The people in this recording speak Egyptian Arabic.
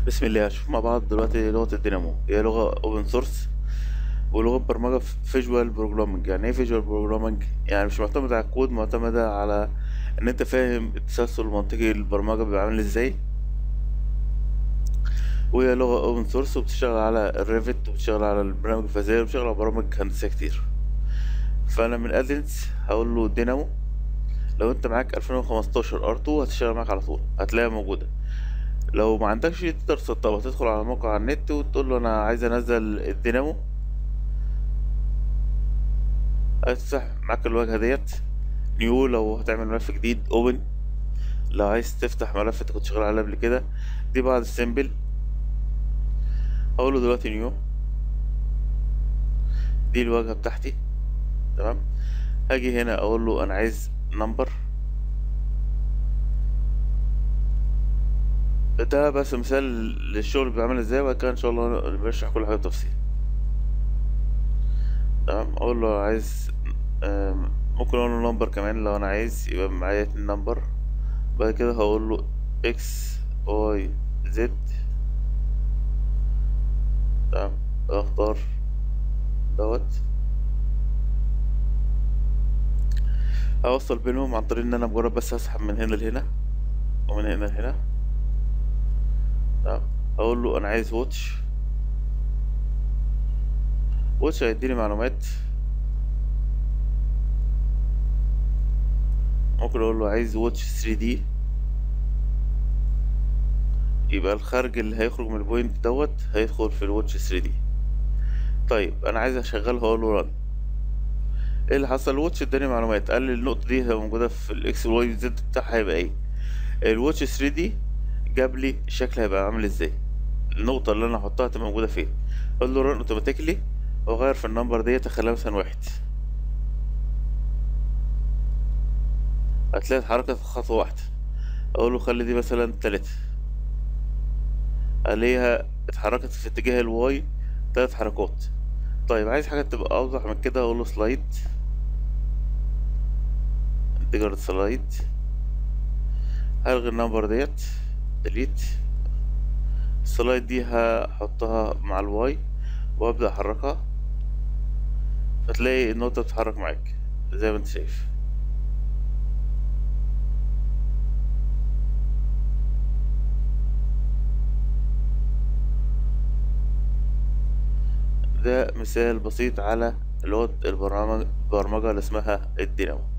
بسم الله هنشوف مع بعض دلوقتي لغة الدينامو هي لغة اوبن سورس ولغة برمجة فيجوال بروجرامنج يعني ايه فيجوال بروجرامنج يعني مش معتمدة على الكود معتمدة على ان انت فاهم التسلسل المنطقي للبرمجة بيبقى عامل ازاي وهي لغة اوبن سورس وبتشتغل على الريفت وبتشتغل على البرامج الفازية وبتشتغل على برامج هندسية كتير فانا من ادنس هقول له دينامو لو انت معاك 2015 ار2 هتشتغل معاك على طول هتلاقيها موجودة لو ما عندكش تقدر تسطبها تدخل على موقع على النت وتقول له انا عايز انزل الدينامو هتفتح معاك الواجهة ديت نيو لو هتعمل ملف جديد اوبن لو عايز تفتح ملف انت كنت شغال عليه قبل كده دي بعض السيمبل هقول له دلوقتي نيو دي الواجهة بتاعتي تمام هاجي هنا اقول له انا عايز نمبر ده بس مثال للشغل بيعمل ازاي وبعد كده ان شاء الله بشرح كل حاجه بتفصيل تمام اقول له عايز آم، ممكن اقول له نمبر كمان لو انا عايز يبقى معايا اتنين نمبر بعد كده هقول له اكس واي زد تمام اختار دوت اوصل بينهم عن طريق ان انا مجرد بس اسحب من هنا لهنا ومن هنا لهنا تمام اقول له انا عايز واتش واتش هيديني معلومات ممكن اقول له عايز واتش 3 دي يبقى الخارج اللي هيخرج من البوينت دوت هيدخل في الواتش 3 دي طيب انا عايز اشغلها اقول له رن ايه اللي حصل الواتش اداني معلومات قال لي النقطه دي هتبقى موجوده في الاكس والواي والزد بتاعها هيبقى ايه الواتش 3 دي جاب لي الشكل هيبقى عامل ازاي النقطه اللي انا هحطها تبقى موجوده فين اقول له رن اوتوماتيكلي واغير في النمبر ديت اخليها مثلا واحد هتلاقي اتحركت في خطوه واحده اقول له خلي دي مثلا تلاتة الاقيها اتحركت في اتجاه الواي تلات حركات طيب عايز حاجه تبقى اوضح من كده اقول له سلايد انتجر سلايد هلغي النمبر ديت ديليت السلايد دي هحطها مع الواي وابدا احركها فتلاقي النقطه بتتحرك معاك زي ما انت شايف ده مثال بسيط على لغة البرامج البرمجة اللي اسمها الدينامو